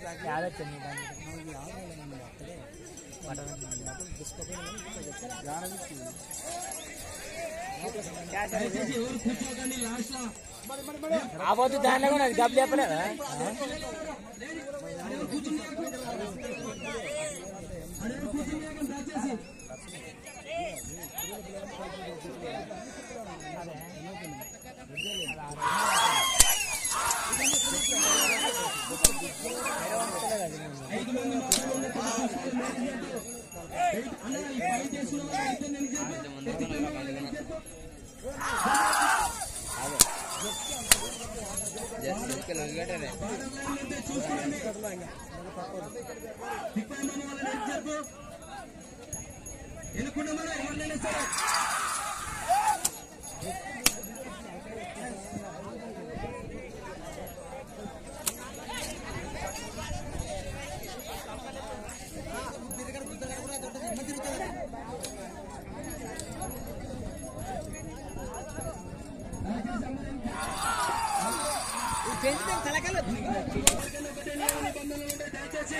యాదొచ్చింది దయచేసి ఎవరు కూర్చోకండి లాస్ట్ లో ఆపోతు దానిలో కూడా నాకు డబ్బులు చెప్పలేదా అడవి కూర్చున్నాక అడవి కూర్చున్నాక దయచేసి ఐదు మంది మాత్రమే ఉన్న పరిస్థితుల్లో మేనేజ్మెంట్ వెయిట్ అన్న ఈ ఫైట్ చేసిన వాళ్ళు అయితే నేను చెప్పు ఎత్తుకున్న వాళ్ళు నేను చెప్పు బార్డర్ లైన్ అయితే చూసుకోండి తిప్పైన వాళ్ళని ఏం చెప్పు ఎన్నుకున్న మన ఎవరినైనా సరే ఎవరికైనా ఒకటే నియమ నిబంధనలు ఉంటాయి దయచేసి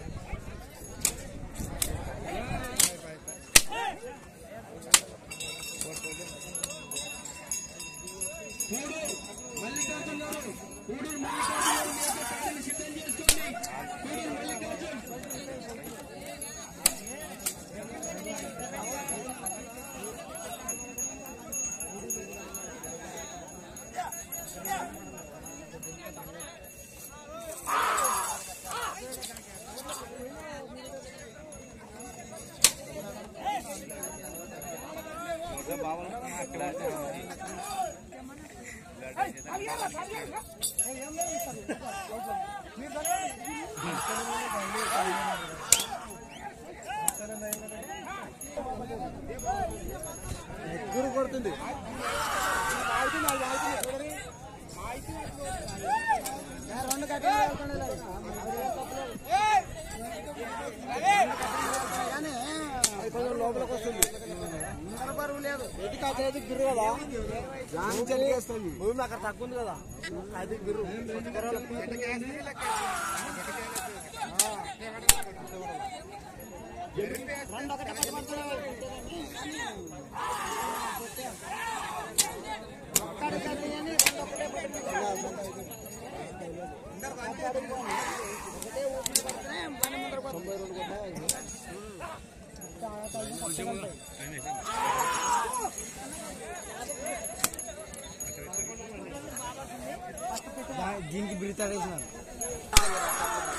మూడు మల్లికార్జున్ గారు కూడూరు మల్లికార్జున్ గారు మీ యొక్క పాటలు సిద్ధం చేసుకోండి కూడూరు మల్లికార్జున్ గురు కొడుతుంది లోపలికి వస్తుంది బరువు లేదు ఎటుక అది గిర్రు కదా జాన్ చలికేస్తుంది భూమి అక్కడ తక్కువ ఉంది కదా అది గిర్రు రెండు ఒకటి దీనికి బిడతాడేసినారు